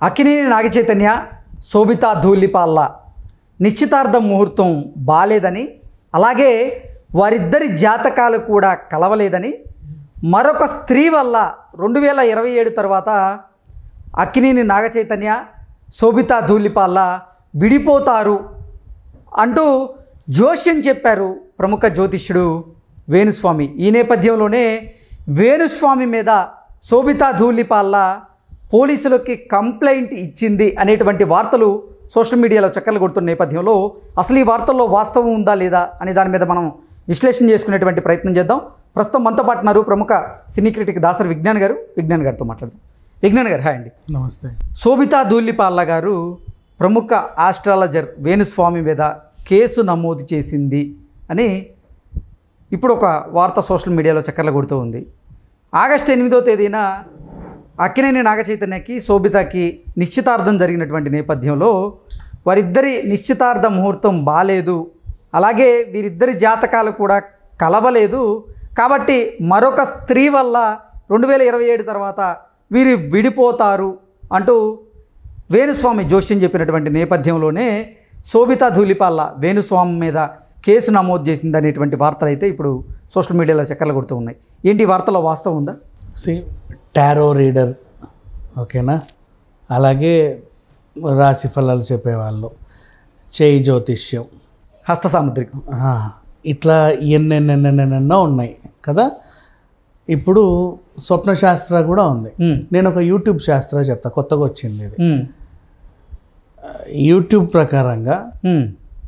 అక్కినేని నాగచైతన్య శోభితా ధూళిపాల్ల నిశ్చితార్థ ముహూర్తం బాలేదని అలాగే వారిద్దరి జాతకాలు కూడా కలవలేదని మరొక స్త్రీ వల్ల రెండు వేల ఇరవై ఏడు తర్వాత అక్కినేని నాగచైతన్య శోభితా ధూళిపాల్ల విడిపోతారు అంటూ జోష్యం చెప్పారు ప్రముఖ జ్యోతిష్యుడు వేణుస్వామి ఈ నేపథ్యంలోనే వేణుస్వామి మీద శోభితా ధూళిపాల్ల పోలీసులకి కంప్లైంట్ ఇచ్చింది అనేటువంటి వార్తలు సోషల్ మీడియాలో చక్కర్లు కొడుతున్న నేపథ్యంలో అసలు ఈ వార్తల్లో వాస్తవం ఉందా లేదా అనే దాని మీద మనం విశ్లేషణ చేసుకునేటువంటి ప్రయత్నం చేద్దాం ప్రస్తుతం మనతో పాటు ఉన్నారు ప్రముఖ సినీ క్రిటిక్ దాసరి విజ్ఞాన్ గారు విజ్ఞాన్ గారితో మాట్లాడదాం విజ్ఞాన్ గారు హాయ్ అండి నమస్తే శోభితా ధూళిపాల్ల గారు ప్రముఖ ఆస్ట్రాలజర్ వేణుస్వామి మీద కేసు నమోదు చేసింది అని ఇప్పుడు ఒక వార్త సోషల్ మీడియాలో చక్కర్లు కొడుతూ ఉంది ఆగస్టు ఎనిమిదో తేదీన అక్కినేని నాగచైతన్యకి శోభితకి నిశ్చితార్థం జరిగినటువంటి నేపథ్యంలో వారిద్దరి నిశ్చితార్థ ముహూర్తం బాలేదు అలాగే వీరిద్దరి జాతకాలు కూడా కలవలేదు కాబట్టి మరొక స్త్రీ వల్ల రెండు వేల ఇరవై ఏడు తర్వాత వీరు విడిపోతారు అంటూ వేణుస్వామి జోష్యం చెప్పినటువంటి నేపథ్యంలోనే శోభితా ధూళిపాల్ల వేణుస్వామి మీద కేసు నమోదు చేసింది అనేటువంటి వార్తలు అయితే ఇప్పుడు సోషల్ మీడియాలో చక్కర్లు కొడుతూ ఉన్నాయి ఏంటి ఈ వార్తలో వాస్తవం ఉందా సి టారో రీడర్ ఓకేనా అలాగే రాశి ఫలాలు చెప్పేవాళ్ళు చేయి జ్యోతిష్యం హస్త సాముద్రికం ఆ, ఇట్లా ఎన్నెన్నెన్నెన్నెన్నో ఉన్నాయి కదా ఇప్పుడు స్వప్న శాస్త్ర కూడా ఉంది ఉమ్, నేను ఒక యూట్యూబ్ శాస్త్ర చెప్తా కొత్తగా వచ్చింది ఇది ఉమ్, యూట్యూబ్ ప్రకారంగా ఉమ్,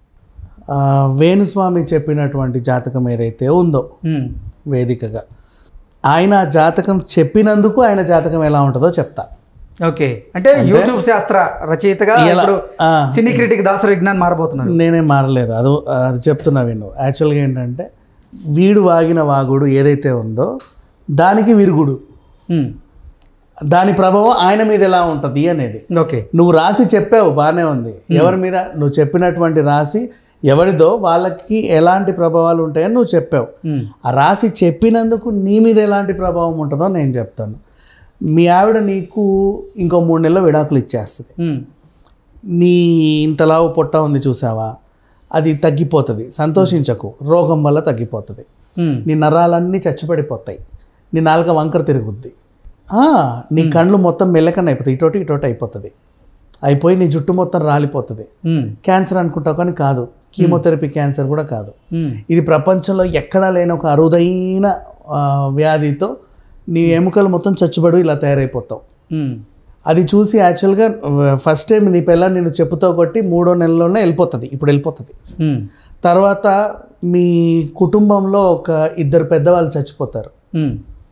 ఆ, వేణుస్వామి చెప్పినటువంటి జాతకం ఏదైతే ఉందో ఉమ్, వేదికగా ఆయన ఆ జాతకం చెప్పినందుకు ఆయన జాతకం ఎలా ఉంటుందో చెప్తా ఓకే అంటే యూట్యూబ్ శాస్త్ర రచయితగా ఎలా- ఇప్పుడు ఆ. సినీ క్రిటిక్ దాసరి విజ్ఞాన్ మారబోతున్నారు నేనే మారలేదు అది అది చెప్తున్నా విను యాక్చువల్గా ఏంటంటే వీడు వాగిన వాగుడు ఏదైతే ఉందో దానికి విరుగుడు ఉమ్, దాని ప్రభావం ఆయన మీద ఎలా ఉంటుంది అనేది ఓకే నువ్వు రాసి చెప్పావు బాగానే ఉంది ఎవరి మీద నువ్వు చెప్పినటువంటి రాసి ఎవరిదో వాళ్ళకి ఎలాంటి ప్రభావాలు ఉంటాయని నువ్వు చెప్పావు ఉమ్, ఆ రాసి చెప్పినందుకు నీ మీద ఎలాంటి ప్రభావం ఉంటుందో నేను చెప్తాను మీ ఆవిడ నీకు ఇంకో మూడు నెలలు విడాకులు ఇచ్చేస్తుంది ఉమ్, నీ ఇంతలావు పొట్ట ఉంది చూసావా అది తగ్గిపోతుంది సంతోషించకు రోగం వల్ల తగ్గిపోతుంది ఉమ్, నీ నరాలన్నీ చచ్చిపడిపోతాయి నీ నాలుక వంకర తిరుగుద్ది ఆ, నీ కళ్ళు మొత్తం మెల్లకన్న అయిపోతాయి ఇటోటి ఇటోటి అయిపోతుంది అయిపోయి నీ జుట్టు మొత్తం రాలిపోతుంది ఉమ్, క్యాన్సర్ అనుకుంటావు కానీ కాదు కీమోథెరపీ క్యాన్సర్ కూడా కాదు ఉమ్, ఇది ప్రపంచంలో ఎక్కడా లేని ఒక అరుదైన ఆ, వ్యాధితో నీ ఎముకలు మొత్తం చచ్చుబడి ఇలా తయారైపోతావు ఉమ్, అది చూసి యాక్చువల్గా ఫస్ట్ టైం నీ పిల్ల నేను చెప్పుతో కొట్టి మూడో నెలలోనే వెళ్ళిపోతుంది ఇప్పుడు వెళ్ళిపోతుంది ఉమ్, తర్వాత మీ కుటుంబంలో ఒక ఇద్దరు పెద్దవాళ్ళు చచ్చిపోతారు ఉమ్,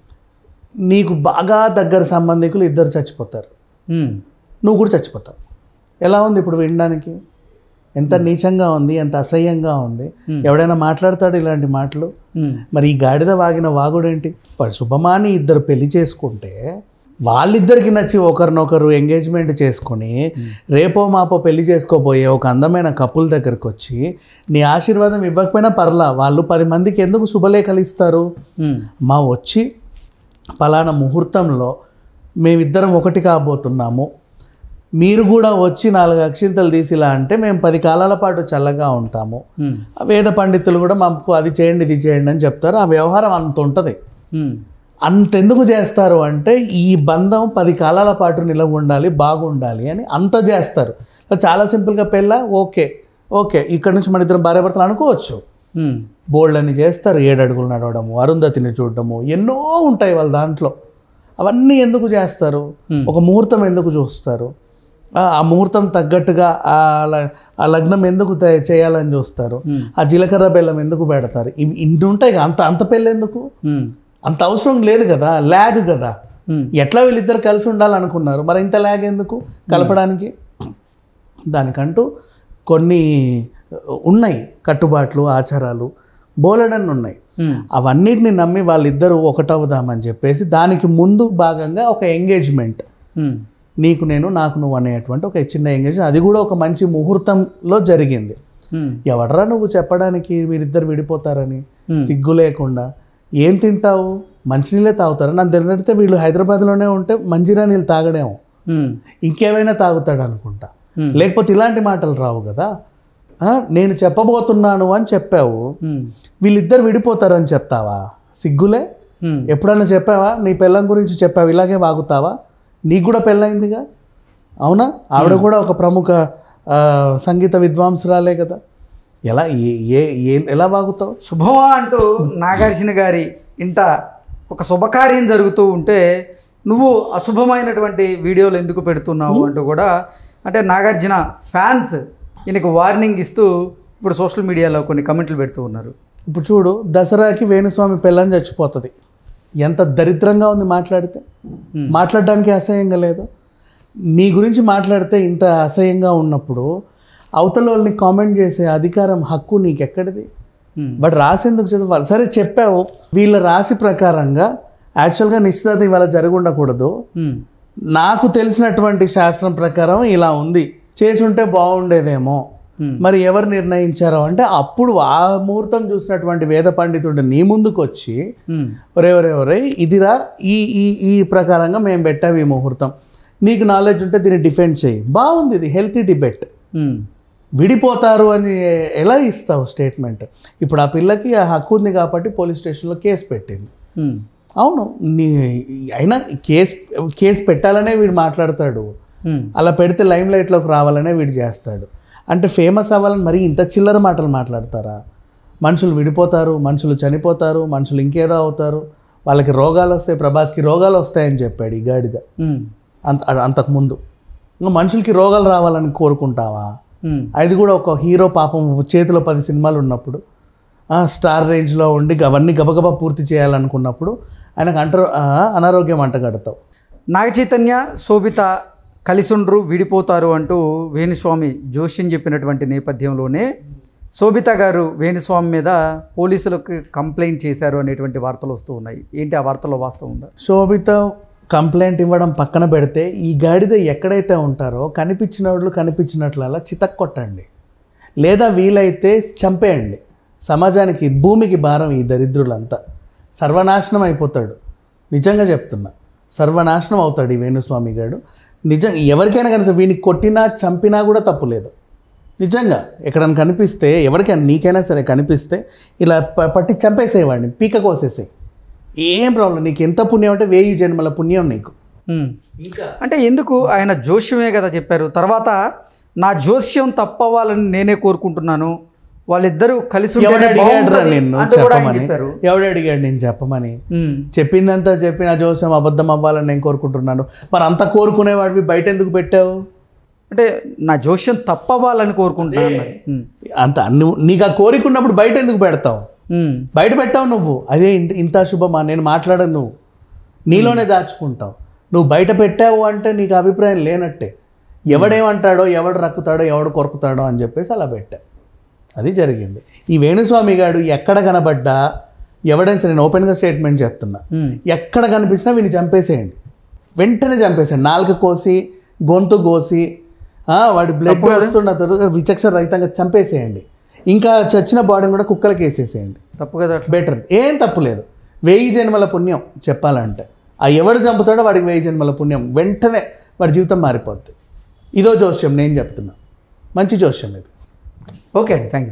నీకు బాగా దగ్గర సంబంధికులు ఇద్దరు చచ్చిపోతారు ఉమ్, నువ్వు కూడా చచ్చిపోతావు ఎలా ఉంది ఇప్పుడు వినడానికి ఎంత నీచంగా ఉంది ఎంత అసహ్యంగా ఉంది ఎవడైనా మాట్లాడతాడు ఇలాంటి మాటలు ఉమ్, మరి ఈ గాడిద వాగిన వాగుడేంటి మరి శుభమాని ఇద్దరు పెళ్లి చేసుకుంటే వాళ్ళిద్దరికి నచ్చి ఒకరినొకరు ఎంగేజ్మెంట్ చేసుకొని రేపో మాపో పెళ్లి చేసుకోబోయే ఒక అందమైన కపుల్ దగ్గరికి వచ్చి నీ ఆశీర్వాదం ఇవ్వకపోయినా పర్లా వాళ్ళు పది మందికి ఎందుకు శుభలేఖలు ఇస్తారు ఉమ్, మా వచ్చి పలానా ముహూర్తంలో మేమిద్దరం ఒకటి కాబోతున్నాము మీరు కూడా వచ్చి నాలుగు అక్షింతలు తీసిలా అంటే మేము పది కాలాల పాటు చల్లగా ఉంటాము ఉమ్, ఆ వేద పండితులు కూడా మాకు అది చేయండి ఇది చేయండి అని చెప్తారు ఆ వ్యవహారం అంత ఉంటుంది ఉమ్, అంతెందుకు చేస్తారు అంటే ఈ బంధం పది కాలాల పాటు నిలవ ఉండాలి బాగుండాలి అని అంత చేస్తారు చాలా సింపుల్గా పెళ్ళ ఓకే ఓకే ఇక్కడ నుంచి మన ఇద్దరం భార్యాభర్తలు అనుకోవచ్చు ఉమ్, బోల్డ్ అని చేస్తారు ఏడు అడుగులు నడవడము అరుంధతిని చూడడము ఎన్నో ఉంటాయి వాళ్ళ దాంట్లో అవన్నీ ఎందుకు చేస్తారు ఒక ముహూర్తం ఎందుకు చూస్తారు ఆ ఆ ముహూర్తం తగ్గట్టుగా ఆ ల- ఆ లగ్నం ఎందుకు తే- చేయాలని చూస్తారు ఆ జీలకర్ర బెల్లం ఎందుకు పెడతారు ఇవి ఇన్ని ఉంటాయి కదా, అంత అంత పెళ్ళి ఎందుకు ఉమ్, అంత అవసరం లేదు కదా ల్యాగ్ కదా ఉమ్, ఎట్లా వీళ్ళిద్దరు కలిసి ఉండాలనుకున్నారు మరి ఇంత ల్యాగ్ ఎందుకు కలపడానికి దానికంటూ కొన్ని ఉన్నాయి కట్టుబాట్లు ఆచారాలు బోలెడన్ని ఉన్నాయి ఉమ్, అవన్నిటిని నమ్మి వాళ్ళిద్దరూ ఒకటవుదామని చెప్పేసి దానికి ముందు భాగంగా ఒక ఎంగేజ్మెంట్ ఉమ్, నీకు నేను నాకు నువ్వు అనేటువంటి ఒక చిన్న ఎంగేజ్మెంట్ అది కూడా ఒక మంచి ముహూర్తంలో జరిగింది ఉమ్, ఎవడరా నువ్వు చెప్పడానికి మీరిద్దరు విడిపోతారని సిగ్గు లేకుండా ఏం తింటావు మంచినీళ్ళే తాగుతారా నన్ను తెలిసినట్టే వీళ్ళు హైదరాబాద్లోనే ఉంటే మంజీరా నీళ్ళు తాగడేమో ఉమ్, ఇంకేమైనా తాగుతాడు అనుకుంటా Hmm. లేకపోతే ఇలాంటి మాటలు రావు కదా ఆ, నేను చెప్పబోతున్నాను అని చెప్పావు ఉమ్, వీళ్ళిద్దరు విడిపోతారని చెప్తావా సిగ్గులే ఉమ్, ఎప్పుడన్నా చెప్పావా నీ పెళ్ళం గురించి చెప్పావు ఇలాగే వాగుతావా నీకు కూడా పెళ్ళయిందిగా అవునా ఆవిడ కూడా ఒక ప్రముఖ ఆ, సంగీత విద్వాంసురాలే కదా ఎలా ఏ ఏ ఏ- ఎలా వాగుతావు శుభమా అంటూ నాగార్జున గారి ఇంట ఒక శుభకార్యం జరుగుతూ ఉంటే నువ్వు అశుభమైనటువంటి వీడియోలు ఎందుకు పెడుతున్నావు అంటూ కూడా అంటే నాగార్జున ఫ్యాన్స్ ఈయనకు వార్నింగ్ ఇస్తూ ఇప్పుడు సోషల్ మీడియాలో కొన్ని కమెంట్లు పెడుతూ ఉన్నారు ఇప్పుడు చూడు దసరాకి వేణుస్వామి పెళ్ళని చచ్చిపోతుంది ఎంత దరిద్రంగా ఉంది మాట్లాడితే మాట్లాడడానికి అసహ్యంగా లేదు నీ గురించి మాట్లాడితే ఇంత అసహ్యంగా ఉన్నప్పుడు అవతల వాళ్ళని కామెంట్ చేసే అధికారం హక్కు నీకెక్కడిది Hmm. బట్ రాసి ఎందుకు చదవాలి సరే చెప్పావు వీళ్ళ రాశి ప్రకారంగా యాక్చువల్గా నిశ్చితార్థం ఇవాళ జరిగి ఉండకూడదు ఉమ్, నాకు తెలిసినటువంటి శాస్త్రం ప్రకారం ఇలా ఉంది చేసుంటే బాగుండేదేమో Hmm. మరి ఎవరు నిర్ణయించారో అంటే అప్పుడు ఆ ముహూర్తం చూసినటువంటి వేద పండితుడు నీ ముందుకు వచ్చి ఉమ్, ఒరే ఒరే ఒరే ఇదిరా ఈ ఈ ఈ ప్రకారంగా మేము పెట్టాము ఈ ముహూర్తం నీకు నాలెడ్జ్ ఉంటే దీన్ని డిఫెండ్ చేయి బాగుంది ఇది హెల్తీ డిబేట్ ఉమ్, విడిపోతారు అని ఎలా ఇస్తావు స్టేట్మెంట్ ఇప్పుడు ఆ పిల్లకి ఆ హక్కు ఉంది కాబట్టి పోలీస్ స్టేషన్లో కేసు పెట్టింది ఉమ్, అవును నీ అయినా కేసు కేసు పెట్టాలనే వీడు మాట్లాడతాడు ఉమ్, అలా పెడితే లైమ్ లైట్లోకి రావాలనే వీడు చేస్తాడు అంటే ఫేమస్ అవ్వాలని మరీ ఇంత చిల్లర మాటలు మాట్లాడతారా మనుషులు విడిపోతారు మనుషులు చనిపోతారు మనుషులు ఇంకేదో అవుతారు వాళ్ళకి రోగాలు వస్తాయి ప్రభాస్కి రోగాలు వస్తాయని చెప్పాడు ఈ గాడిద ఉమ్, అంత అంతకుముందు ఇంకా మనుషులకి రోగాలు రావాలని కోరుకుంటావా ఉమ్, అది కూడా ఒక హీరో పాపం చేతిలో పది సినిమాలు ఉన్నప్పుడు ఆ, స్టార్ రేంజ్లో ఉండి అవన్నీ గబగబా పూర్తి చేయాలనుకున్నప్పుడు ఆయనకు అంట అనారోగ్యం అంటగడతావు నాగ చైతన్య శోభిత కలిసుండ్రు విడిపోతారు అంటూ వేణుస్వామి జోష్యం చెప్పినటువంటి నేపథ్యంలోనే శోభిత గారు వేణుస్వామి మీద పోలీసులకు కంప్లైంట్ చేశారు అనేటువంటి వార్తలు వస్తూ ఉన్నాయి ఏంటి ఆ వార్తలో వాస్తవం ఉందా శోభిత కంప్లైంట్ ఇవ్వడం పక్కన పెడితే ఈ గాడిద ఎక్కడైతే ఉంటారో కనిపించిన వాళ్ళు కనిపించినట్లలా చితక్కొట్టండి లేదా వీలైతే చంపేయండి సమాజానికి భూమికి భారం ఈ దరిద్రులంతా సర్వనాశనం అయిపోతాడు నిజంగా చెప్తున్నా సర్వనాశనం అవుతాడు ఈ వేణుస్వామి గారు నిజం ఎవరికైనా కనుక వీడిని కొట్టినా చంపినా కూడా తప్పు లేదు నిజంగా ఎక్కడైనా కనిపిస్తే ఎవరికైనా నీకైనా సరే కనిపిస్తే ఇలా ప- పట్టి చంపేసేవాడిని పీక కోసేసే ఏం ప్రాబ్లం నీకు ఎంత పుణ్యం అంటే వెయ్యి జన్మల పుణ్యం నీకు ఉమ్. ఇంకా అంటే ఎందుకు ఆయన జోష్యమే కదా చెప్పారు తర్వాత నా జోస్యం తప్పవ్వాలని నేనే కోరుకుంటున్నాను వాళ్ళిద్దరూ కలిసి ఎవడు ఉంటేనే అడిగాడురా బాగుంటది నిన్ను అంటూ కూడా ఆయన చెప్పమని చెప్పారు ఎవడు అడిగాడు నేను చెప్పమని ఉమ్, చెప్పిందంతా చెప్పి నా జోస్యం అబద్ధం అవ్వాలని నేను కోరుకుంటున్నాను మరి అంత కోరుకునేవాడివి బయట ఎందుకు పెట్టావు అంటే నా జోష్యం తప్పవ్వాలని కోరుకుంటున్నాను అన్నారు. ఉమ్, అంత నువ్వు నీకు ఆ కోరిక ఉన్నప్పుడు బయట ఎందుకు పెడతావు ఉమ్, బయట పెట్టావు నువ్వు అదే ఇంత ఇంత శుభమా నేను మాట్లాడను నువ్వు నీలోనే దాచుకుంటావు నువ్వు బయట పెట్టావు అంటే నీకు అభిప్రాయం లేనట్టే ఎవడేమంటాడో ఎవడు రక్కుతాడో ఎవడు కొరుకుతాడో అని చెప్పేసి అలా పెట్టా అది జరిగింది ఈ వేణుస్వామి గారు ఎక్కడ కనబడ్డా ఎవడైనా సరే నేను ఓపెన్గా స్టేట్మెంట్ చెప్తున్నా ఉమ్, ఎక్కడ కనిపించినా వీడిని చంపేసేయండి వెంటనే చంపేసేయండి నాలుక కోసి గొంతు కోసి ఆ, వాడి బ్లడ్ వస్తున్న తర్వాత విచక్షణ రహితంగా చంపేసేయండి ఇంకా చచ్చిన బాడీని కూడా కుక్కలకి వేసేసేయండి తప్పు కదా అట్లా బెటర్ ఏం తప్పు లేదు వెయ్యి జన్మల పుణ్యం చెప్పాలంటే ఆ ఎవడు చంపుతాడో వాడికి వెయ్యి జన్మల పుణ్యం వెంటనే వాడి జీవితం మారిపోద్ది ఇదో జోస్యం నేను చెప్తున్నా మంచి జోస్యం ఇది ఓకే అండి థ్యాంక్ యూ